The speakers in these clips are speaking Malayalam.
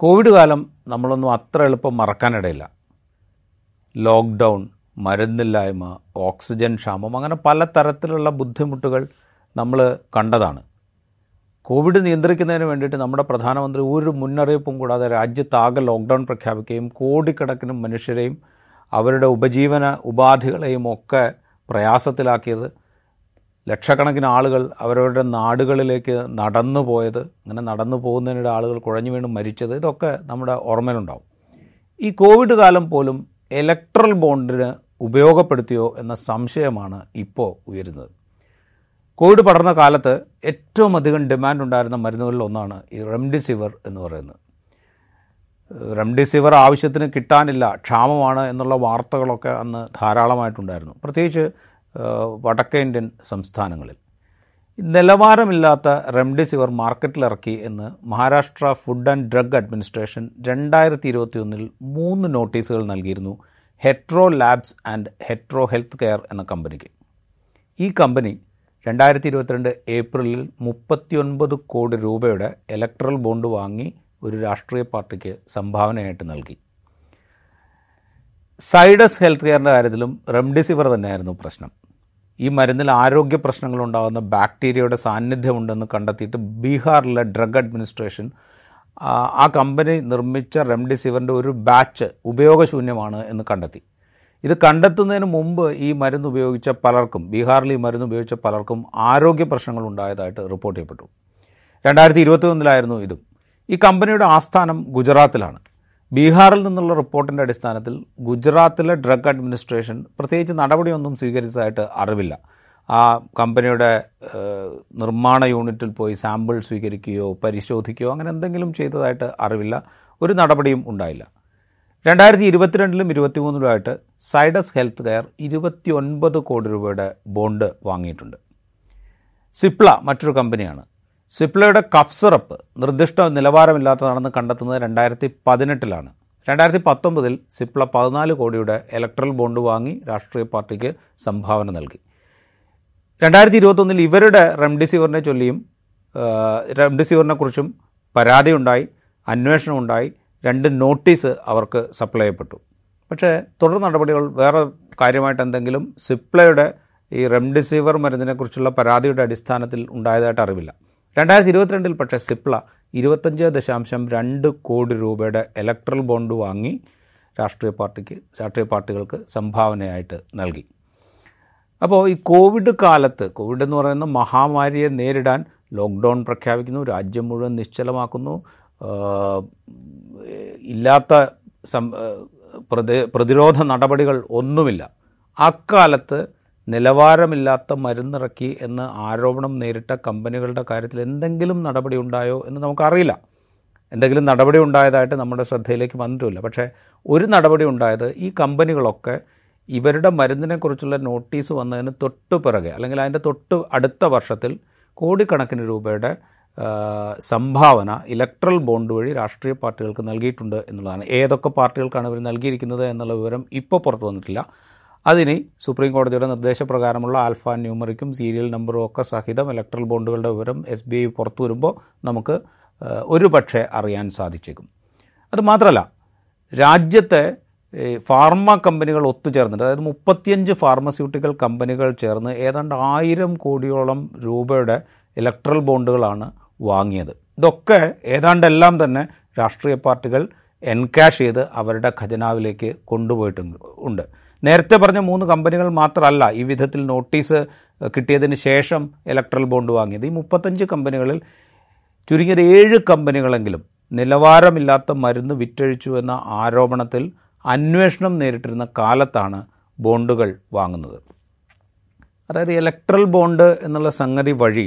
കോവിഡ് കാലം നമ്മളൊന്നും അത്ര എളുപ്പം മറക്കാനിടയില്ല ലോക്ക്ഡൗൺ മരുന്നില്ലായ്മ ഓക്സിജൻ ക്ഷാമം അങ്ങനെ പല തരത്തിലുള്ള ബുദ്ധിമുട്ടുകൾ നമ്മൾ കണ്ടതാണ് കോവിഡ് നിയന്ത്രിക്കുന്നതിന് വേണ്ടിയിട്ട് നമ്മുടെ പ്രധാനമന്ത്രി ഒരു മുന്നറിയിപ്പും കൂടാതെ രാജ്യത്താകെ ലോക്ക്ഡൗൺ പ്രഖ്യാപിക്കുകയും കോടിക്കണക്കിന് മനുഷ്യരെയും അവരുടെ ഉപജീവന ഉപാധികളെയും ഒക്കെ പ്രയാസത്തിലാക്കിയത് ലക്ഷക്കണക്കിന് ആളുകൾ അവരവരുടെ നാടുകളിലേക്ക് നടന്നു പോയത് അങ്ങനെ നടന്നു പോകുന്നതിനിടെ ആളുകൾ കുഴഞ്ഞു വീണ് മരിച്ചത് ഇതൊക്കെ നമ്മുടെ ഓർമ്മയിലുണ്ടാവും ഈ കോവിഡ് കാലം പോലും ഇലക്ട്രൽ ബോണ്ടിന് ഉപയോഗപ്പെടുത്തിയോ എന്ന സംശയമാണ് ഇപ്പോൾ ഉയരുന്നത് കോവിഡ് പടർന്ന കാലത്ത് ഏറ്റവും അധികം ഡിമാൻഡ് ഉണ്ടായിരുന്ന മരുന്നുകളിൽ ഒന്നാണ് ഈ റെംഡിസിവർ എന്ന് പറയുന്നത് റെംഡിസിവർ ആവശ്യത്തിന് കിട്ടാനില്ല ക്ഷാമമാണ് എന്നുള്ള വാർത്തകളൊക്കെ അന്ന് ധാരാളമായിട്ടുണ്ടായിരുന്നു പ്രത്യേകിച്ച് വടക്കേ ഇന്ത്യൻ സംസ്ഥാനങ്ങളിൽ നിലവാരമില്ലാത്ത റെംഡിസിവർ മാർക്കറ്റിലിറക്കി എന്ന് Maharashtra food and drug administration രണ്ടായിരത്തി ഇരുപത്തി ഒന്നിൽ മൂന്ന് നോട്ടീസുകൾ നൽകിയിരുന്നു Hetero labs and Hetero health care എന്ന കമ്പനിക്ക് ഈ കമ്പനി രണ്ടായിരത്തി ഇരുപത്തിരണ്ട് ഏപ്രിലിൽ മുപ്പത്തിയൊൻപത് കോടി രൂപയുടെ ഇലക്ട്രൽ ബോണ്ട് വാങ്ങി ഒരു രാഷ്ട്രീയ പാർട്ടിക്ക് സംഭാവനയായിട്ട് നൽകി സൈഡസ് ഹെൽത്ത് കെയറിൻ്റെ കാര്യത്തിലും റെംഡിസിവർ തന്നെയായിരുന്നു പ്രശ്നം ഈ മരുന്നിൽ ആരോഗ്യ പ്രശ്നങ്ങളുണ്ടാകുന്ന ബാക്ടീരിയയുടെ സാന്നിധ്യമുണ്ടെന്ന് കണ്ടെത്തിയിട്ട് ബീഹാറിലെ ഡ്രഗ് അഡ്മിനിസ്ട്രേഷൻ ആ കമ്പനി നിർമ്മിച്ച റെംഡിസിവറിൻ്റെ ഒരു ബാച്ച് ഉപയോഗശൂന്യമാണ് എന്ന് കണ്ടെത്തി ഇത് കണ്ടെത്തുന്നതിന് മുമ്പ് ഈ മരുന്ന് ഉപയോഗിച്ച പലർക്കും ബീഹാറിൽ ഈ മരുന്ന് ഉപയോഗിച്ച പലർക്കും ആരോഗ്യ പ്രശ്നങ്ങൾ ഉണ്ടായതായിട്ട് റിപ്പോർട്ട് ചെയ്യപ്പെട്ടു രണ്ടായിരത്തി ഇരുപത്തി ഒന്നിലായിരുന്നു ഇതും ഈ കമ്പനിയുടെ ആസ്ഥാനം ഗുജറാത്തിലാണ് ബീഹാറിൽ നിന്നുള്ള റിപ്പോർട്ടിൻ്റെ അടിസ്ഥാനത്തിൽ ഗുജറാത്തിലെ ഡ്രഗ് അഡ്മിനിസ്ട്രേഷൻ പ്രത്യേകിച്ച് നടപടിയൊന്നും സ്വീകരിച്ചതായിട്ട് അറിവില്ല ആ കമ്പനിയുടെ നിർമ്മാണ യൂണിറ്റിൽ പോയി സാമ്പിൾ സ്വീകരിക്കുകയോ പരിശോധിക്കുകയോ അങ്ങനെ എന്തെങ്കിലും ചെയ്തതായിട്ട് അറിവില്ല ഒരു നടപടിയും ഉണ്ടായില്ല രണ്ടായിരത്തി ഇരുപത്തിരണ്ടിലും ഇരുപത്തിമൂന്നിലുമായിട്ട് സൈഡസ് ഹെൽത്ത് കെയർ ഇരുപത്തി ഒൻപത് കോടി രൂപയുടെ ബോണ്ട് വാങ്ങിയിട്ടുണ്ട് സിപ്ല മറ്റൊരു കമ്പനിയാണ് സിപ്ലയുടെ കഫ് സിറപ്പ് നിർദ്ദിഷ്ട നിലവാരമില്ലാത്തതാണെന്ന് കണ്ടെത്തുന്നത് രണ്ടായിരത്തി പതിനെട്ടിലാണ് രണ്ടായിരത്തി പത്തൊമ്പതിൽ സിപ്ല പതിനാല് കോടിയുടെ ഇലക്ട്രൽ ബോണ്ട് വാങ്ങി രാഷ്ട്രീയ പാർട്ടിക്ക് സംഭാവന നൽകി രണ്ടായിരത്തി ഇരുപത്തൊന്നിൽ ഇവരുടെ റെംഡിസിവറിനെ ചൊല്ലിയും റെംഡിസിവറിനെ കുറിച്ചും പരാതിയുണ്ടായി അന്വേഷണമുണ്ടായി രണ്ട് നോട്ടീസ് അവർക്ക് സപ്ലൈ ചെയ്യപ്പെട്ടു പക്ഷേ തുടർ നടപടികൾ വേറെ കാര്യമായിട്ട് എന്തെങ്കിലും സിപ്ലയുടെ ഈ റെംഡിസിവർ മരുന്നിനെക്കുറിച്ചുള്ള പരാതിയുടെ അടിസ്ഥാനത്തിൽ ഉണ്ടായതായിട്ട് അറിവില്ല രണ്ടായിരത്തി ഇരുപത്തിരണ്ടിൽ പക്ഷേ സിപ്ല ഇരുപത്തഞ്ച് ദശാംശം രണ്ട് കോടി രൂപയുടെ ഇലക്ട്രൽ ബോണ്ട് വാങ്ങി രാഷ്ട്രീയ പാർട്ടിക്ക് രാഷ്ട്രീയ പാർട്ടികൾക്ക് സംഭാവനയായിട്ട് നൽകി അപ്പോൾ ഈ കോവിഡ് കാലത്ത് കോവിഡ് എന്ന് പറയുന്ന മഹാമാരിയെ നേരിടാൻ ലോക്ക്ഡൗൺ പ്രഖ്യാപിക്കുന്നു രാജ്യം മുഴുവൻ നിശ്ചലമാക്കുന്നു ഇല്ലാത്ത പ്രതിരോധ നടപടികൾ ഒന്നുമില്ല അക്കാലത്ത് നിലവാരമില്ലാത്ത മരുന്നിറക്കി എന്ന് ആരോപണം നേരിട്ട കമ്പനികളുടെ കാര്യത്തിൽ എന്തെങ്കിലും നടപടി ഉണ്ടായോ എന്ന് നമുക്കറിയില്ല എന്തെങ്കിലും നടപടി ഉണ്ടായതായിട്ട് നമ്മുടെ ശ്രദ്ധയിലേക്ക് വന്നിട്ടില്ല പക്ഷേ ഒരു നടപടി ഉണ്ടായത് ഈ കമ്പനികളൊക്കെ ഇവരുടെ മരുന്നിനെക്കുറിച്ചുള്ള നോട്ടീസ് വന്നതിന് തൊട്ട് പിറകെ അല്ലെങ്കിൽ അതിൻ്റെ തൊട്ട് അടുത്ത വർഷത്തിൽ കോടിക്കണക്കിന് രൂപയുടെ സംഭാവന ഇലക്ട്രൽ ബോണ്ട് വഴി രാഷ്ട്രീയ പാർട്ടികൾക്ക് നൽകിയിട്ടുണ്ട് എന്നുള്ളതാണ് ഏതൊക്കെ പാർട്ടികൾക്കാണ് ഇവർ നൽകിയിരിക്കുന്നത് എന്നുള്ള വിവരം ഇപ്പോൾ പുറത്തു വന്നിട്ടില്ല അതിനി സുപ്രീം കോടതിയുടെ നിർദ്ദേശപ്രകാരമുള്ള ആൽഫ ന്യൂമറിക്കും സീരിയൽ നമ്പറും ഒക്കെ സഹിതം ഇലക്ട്രൽ ബോണ്ടുകളുടെ വിവരം എസ് ബി ഐ പുറത്തു വരുമ്പോൾ നമുക്ക് ഒരു പക്ഷേ അറിയാൻ സാധിച്ചേക്കും അത് മാത്രമല്ല രാജ്യത്തെ ഫാർമ കമ്പനികൾ ഒത്തുചേർന്നിട്ട് അതായത് മുപ്പത്തിയഞ്ച് ഫാർമസ്യൂട്ടിക്കൽ കമ്പനികൾ ചേർന്ന് ഏതാണ്ട് ആയിരം കോടിയോളം രൂപയുടെ ഇലക്ട്രൽ ബോണ്ടുകളാണ് വാങ്ങിയത് ഇതൊക്കെ ഏതാണ്ടെല്ലാം തന്നെ രാഷ്ട്രീയ പാർട്ടികൾ എൻകാഷ് ചെയ്ത് അവരുടെ ഖജനാവിലേക്ക് കൊണ്ടുപോയിട്ടുണ്ട് ഉണ്ട് നേരത്തെ പറഞ്ഞ മൂന്ന് കമ്പനികൾ മാത്രമല്ല ഈ വിധത്തിൽ നോട്ടീസ് കിട്ടിയതിന് ശേഷം ഇലക്ട്രൽ ബോണ്ട് വാങ്ങിയത് ഈ മുപ്പത്തഞ്ച് കമ്പനികളിൽ ചുരുങ്ങിയത് ഏഴ് കമ്പനികളെങ്കിലും നിലവാരമില്ലാത്ത മരുന്ന് വിറ്റഴിച്ചു എന്ന ആരോപണത്തിൽ അന്വേഷണം നേരിട്ടിരുന്ന കാലത്താണ് ബോണ്ടുകൾ വാങ്ങുന്നത് അതായത് ഇലക്ട്രൽ ബോണ്ട് എന്നുള്ള സംഗതി വഴി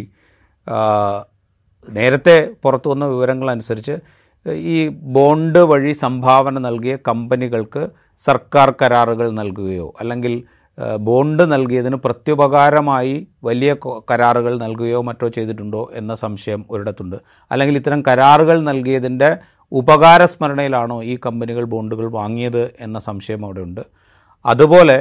നേരത്തെ പുറത്തു വന്ന വിവരങ്ങളനുസരിച്ച് ഈ ബോണ്ട് വഴി സംഭാവന നൽകിയ കമ്പനികൾക്ക് സർക്കാർ കരാറുകൾ നൽകുകയോ അല്ലെങ്കിൽ ബോണ്ട് നൽകിയതിന് പ്രത്യുപകാരമായി വലിയ കരാറുകൾ നൽകുകയോ മറ്റോ ചെയ്തിട്ടുണ്ടോ എന്ന സംശയം ഒരിടത്തുണ്ട് അല്ലെങ്കിൽ ഇത്തരം കരാറുകൾ നൽകിയതിൻ്റെ ഉപകാരസ്മരണയിലാണോ ഈ കമ്പനികൾ ബോണ്ടുകൾ വാങ്ങിയത് എന്ന സംശയം അവിടെയുണ്ട് അതുപോലെ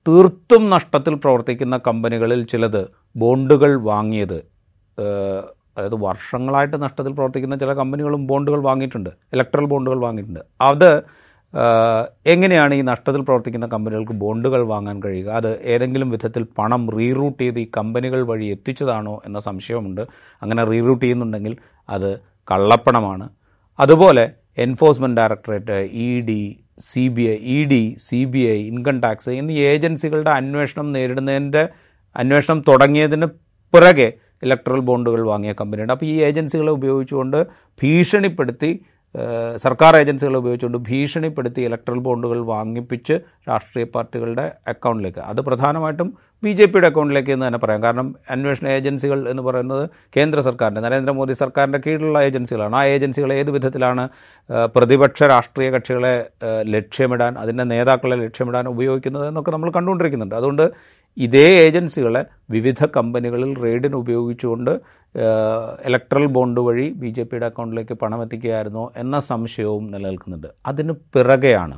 തീർത്തും നഷ്ടത്തിൽ പ്രവർത്തിക്കുന്ന കമ്പനികളിൽ ചിലത് ബോണ്ടുകൾ വാങ്ങിയത് അതായത് വർഷങ്ങളായിട്ട് നഷ്ടത്തിൽ പ്രവർത്തിക്കുന്ന ചില കമ്പനികളും ബോണ്ടുകൾ വാങ്ങിയിട്ടുണ്ട് ഇലക്ട്രൽ ബോണ്ടുകൾ വാങ്ങിയിട്ടുണ്ട് അത് ആഹ്, എങ്ങനെയാണ് ഈ നഷ്ടത്തിൽ പ്രവർത്തിക്കുന്ന കമ്പനികൾക്ക് ബോണ്ടുകൾ വാങ്ങാൻ കഴിയുക അത് ഏതെങ്കിലും വിധത്തിൽ പണം റീറൂട്ട് ചെയ്ത് ഈ കമ്പനികൾ വഴി എത്തിച്ചതാണോ എന്ന സംശയമുണ്ട് അങ്ങനെ റീറൂട്ട് ചെയ്യുന്നുണ്ടെങ്കിൽ അത് കള്ളപ്പണമാണ് അതുപോലെ enforcement directorate E D C B I E D C B I income tax എന്നീ ഏജൻസികളുടെ അന്വേഷണം നേരിടുന്നതിൻ്റെ അന്വേഷണം തുടങ്ങിയതിന് പിറകെ ഇലക്ട്രൽ ബോണ്ടുകൾ വാങ്ങിയ കമ്പനിയുണ്ട് അപ്പോൾ ഈ ഏജൻസികളെ ഉപയോഗിച്ചുകൊണ്ട് ഭീഷണിപ്പെടുത്തി ഏഹ്, സർക്കാർ ഏജൻസികളെ ഉപയോഗിച്ചുകൊണ്ട് ഭീഷണിപ്പെടുത്തി ഇലക്ട്രൽ ബോണ്ടുകൾ വാങ്ങിപ്പിച്ച് രാഷ്ട്രീയ പാർട്ടികളുടെ അക്കൗണ്ടിലേക്ക് അത് പ്രധാനമായിട്ടും ബി ജെ പിയുടെ അക്കൗണ്ടിലേക്ക് എന്ന് തന്നെ പറയാം കാരണം അന്വേഷണ ഏജൻസികൾ എന്ന് പറയുന്നത് കേന്ദ്ര സർക്കാരിൻ്റെ നരേന്ദ്രമോദി സർക്കാരിൻ്റെ കീഴിലുള്ള ഏജൻസികളാണ് ആ ഏജൻസികൾ ഏത് വിധത്തിലാണ് ഏഹ്, പ്രതിപക്ഷ രാഷ്ട്രീയ കക്ഷികളെ ഏഹ്, ലക്ഷ്യമിടാൻ അതിൻ്റെ നേതാക്കളെ ലക്ഷ്യമിടാൻ ഉപയോഗിക്കുന്നത് എന്നൊക്കെ നമ്മൾ കണ്ടുകൊണ്ടിരിക്കുന്നുണ്ട് അതുകൊണ്ട് ഇതേ ഏജൻസികളെ വിവിധ കമ്പനികളിൽ റെയ്ഡിന് ഉപയോഗിച്ചുകൊണ്ട് ഏഹ്, ഇലക്ട്രൽ ബോണ്ട് വഴി ബി ജെ പിയുടെ അക്കൗണ്ടിലേക്ക് പണം എത്തിക്കുകയായിരുന്നോ എന്ന സംശയവും നിലനിൽക്കുന്നുണ്ട് അതിന് പിറകെയാണ്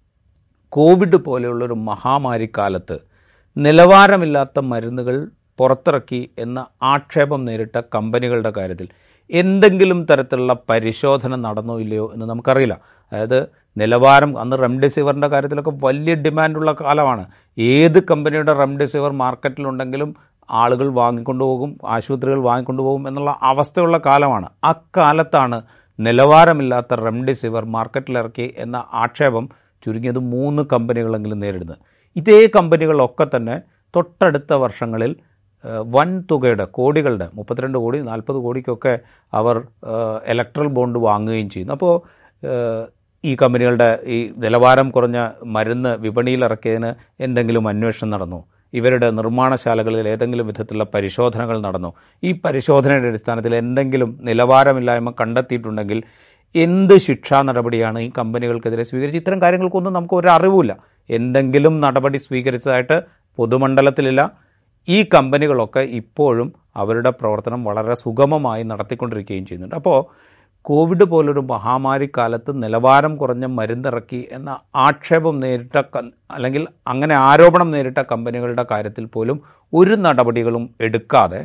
കോവിഡ് പോലെയുള്ളൊരു മഹാമാരിക്കാലത്ത് നിലവാരമില്ലാത്ത മരുന്നുകൾ പുറത്തിറക്കി എന്ന ആക്ഷേപം നേരിട്ട കമ്പനികളുടെ കാര്യത്തിൽ എന്തെങ്കിലും തരത്തിലുള്ള പരിശോധന നടന്നോ ഇല്ലയോ എന്ന് നമുക്കറിയില്ല അതായത് നിലവാരം അന്ന് റെംഡെസിവിറിൻ്റെ കാര്യത്തിലൊക്കെ വലിയ ഡിമാൻഡുള്ള കാലമാണ് ഏത് കമ്പനിയുടെ റെംഡെസിവിർ മാർക്കറ്റിലുണ്ടെങ്കിലും ആളുകൾ വാങ്ങിക്കൊണ്ടുപോകും ആശുപത്രികൾ വാങ്ങിക്കൊണ്ടുപോകും എന്നുള്ള അവസ്ഥയുള്ള കാലമാണ് അക്കാലത്താണ് നിലവാരമില്ലാത്ത റെംഡെസിവിർ മാർക്കറ്റിലിറക്കി എന്ന ആക്ഷേപം ചുരുങ്ങിയത് മൂന്ന് കമ്പനികളെങ്കിലും നേരിടുന്നത് ഇതേ കമ്പനികളൊക്കെ തന്നെ തൊട്ടടുത്ത വർഷങ്ങളിൽ ഏഹ്, വൻ തുകയുടെ കോടികളുടെ മുപ്പത്തിരണ്ട് കോടി നാൽപ്പത് കോടിക്കൊക്കെ അവർ ഏഹ്, ഇലക്ട്രൽ ബോണ്ട് വാങ്ങുകയും ചെയ്യുന്നു അപ്പോൾ ഏഹ്, ഈ കമ്പനികളുടെ ഈ നിലവാരം കുറഞ്ഞ മരുന്ന് വിപണിയിൽ ഇറക്കിയതിന് എന്തെങ്കിലും അന്വേഷണം നടന്നു ഇവരുടെ നിർമ്മാണശാലകളിൽ ഏതെങ്കിലും വിധത്തിലുള്ള പരിശോധനകൾ നടന്നു ഈ പരിശോധനയുടെ അടിസ്ഥാനത്തിൽ എന്തെങ്കിലും നിലവാരമില്ലായ്മ കണ്ടെത്തിയിട്ടുണ്ടെങ്കിൽ എന്ത് ശിക്ഷാ നടപടിയാണ് ഈ കമ്പനികൾക്കെതിരെ സ്വീകരിച്ച് ഇത്തരം കാര്യങ്ങൾക്കൊന്നും നമുക്ക് ഒരു അറിവുമില്ല എന്തെങ്കിലും നടപടി സ്വീകരിച്ചതായിട്ട് പൊതുമണ്ഡലത്തിലില്ല ഈ കമ്പനികളൊക്കെ ഇപ്പോഴും അവരുടെ പ്രവർത്തനം വളരെ സുഗമമായി നടത്തിക്കൊണ്ടിരിക്കുകയും ചെയ്യുന്നുണ്ട് അപ്പോൾ കോവിഡ് പോലൊരു മഹാമാരി കാലത്ത് നിലവാരം കുറഞ്ഞ മരുന്നിറക്കി എന്ന ആക്ഷേപം നേരിട്ട ക- അല്ലെങ്കിൽ അങ്ങനെ ആരോപണം നേരിട്ട കമ്പനികളുടെ കാര്യത്തിൽ പോലും ഒരു നടപടികളും എടുക്കാതെ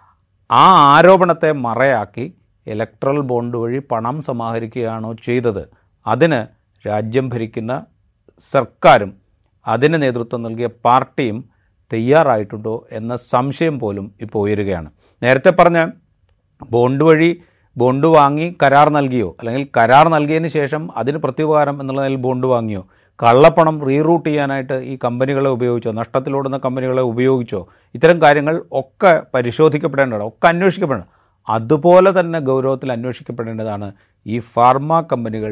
ആ ആരോപണത്തെ മറയാക്കി ഇലക്ട്രൽ ബോണ്ട് വഴി പണം സമാഹരിക്കുകയാണോ ചെയ്തത് അതിന് രാജ്യം ഭരിക്കുന്ന സർക്കാരും അതിന് നേതൃത്വം നൽകിയ പാർട്ടിയും തയ്യാറായിട്ടുണ്ടോ എന്ന സംശയം പോലും ഇപ്പോൾ ഉയരുകയാണ് നേരത്തെ പറഞ്ഞ ബോണ്ട് വഴി ബോണ്ട് വാങ്ങി കരാർ നൽകിയോ അല്ലെങ്കിൽ കരാർ നൽകിയതിന് ശേഷം അതിന് പ്രത്യുപകാരം എന്നുള്ള നിലയിൽ ബോണ്ട് വാങ്ങിയോ കള്ളപ്പണം റീറൂട്ട് ചെയ്യാനായിട്ട് ഈ കമ്പനികളെ ഉപയോഗിച്ചോ നഷ്ടത്തിലോടുന്ന കമ്പനികളെ ഉപയോഗിച്ചോ ഇത്തരം കാര്യങ്ങൾ ഒക്കെ പരിശോധിക്കപ്പെടേണ്ടതാണ് ഒക്കെ അന്വേഷിക്കപ്പെടണം അതുപോലെ തന്നെ ഗൗരവത്തിൽ അന്വേഷിക്കപ്പെടേണ്ടതാണ് ഈ ഫാർമ കമ്പനികൾ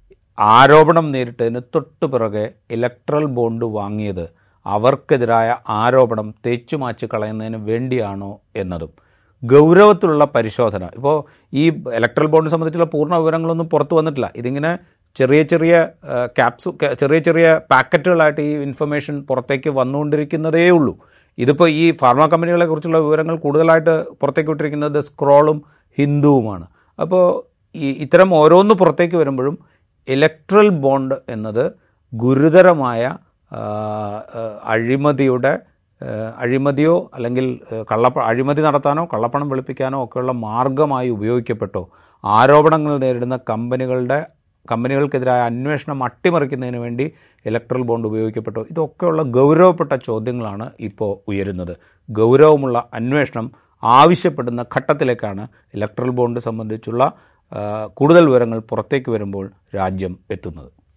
ആരോപണം നേരിട്ടതിന് തൊട്ടു പിറകെ ഇലക്ട്രൽ ബോണ്ട് വാങ്ങിയത് അവർക്കെതിരായ ആരോപണം തേച്ചുമാച്ച് കളയുന്നതിന് വേണ്ടിയാണോ എന്നതും ഗൗരവത്തിലുള്ള പരിശോധന ഇപ്പോൾ ഈ ഇലക്ട്രൽ ബോണ്ട് സംബന്ധിച്ചുള്ള പൂർണ്ണ വിവരങ്ങളൊന്നും പുറത്തു വന്നിട്ടില്ല ഇതിങ്ങനെ ചെറിയ ചെറിയ ക്യാപ്സു ചെറിയ ചെറിയ പാക്കറ്റുകളായിട്ട് ഈ ഇൻഫർമേഷൻ പുറത്തേക്ക് വന്നുകൊണ്ടിരിക്കുന്നതേ ഉള്ളൂ ഇതിപ്പോൾ ഈ ഫാർമ കമ്പനികളെ കുറിച്ചുള്ള വിവരങ്ങൾ കൂടുതലായിട്ട് പുറത്തേക്ക് വിട്ടിരിക്കുന്നത് സ്ക്രോളും ഹിന്ദുവുമാണ് അപ്പോൾ ഈ ഇത്തരം ഓരോന്ന് പുറത്തേക്ക് വരുമ്പോഴും ഇലക്ട്രൽ ബോണ്ട് എന്നത് ഗുരുതരമായ ആ, ആ, അഴിമതിയുടെ ആ, അഴിമതിയോ അല്ലെങ്കിൽ ആ, കള്ളപ്പ അഴിമതി നടത്താനോ കള്ളപ്പണം വെളുപ്പിക്കാനോ ഒക്കെയുള്ള മാർഗമായി ഉപയോഗിക്കപ്പെട്ടോ ആരോപണങ്ങൾ നേരിടുന്ന കമ്പനികളുടെ കമ്പനികൾക്കെതിരായ അന്വേഷണം അട്ടിമറിക്കുന്നതിന് വേണ്ടി ഇലക്ട്രൽ ബോണ്ട് ഉപയോഗിക്കപ്പെട്ടോ ഇതൊക്കെയുള്ള ഗൗരവപ്പെട്ട ചോദ്യങ്ങളാണ് ഇപ്പോൾ ഉയരുന്നത് ഗൗരവമുള്ള അന്വേഷണം ആവശ്യപ്പെടുന്ന ഘട്ടത്തിലേക്കാണ് ഇലക്ട്രൽ ബോണ്ട് സംബന്ധിച്ചുള്ള ആ, കൂടുതൽ വിവരങ്ങൾ പുറത്തേക്ക് വരുമ്പോൾ രാജ്യം എത്തുന്നത്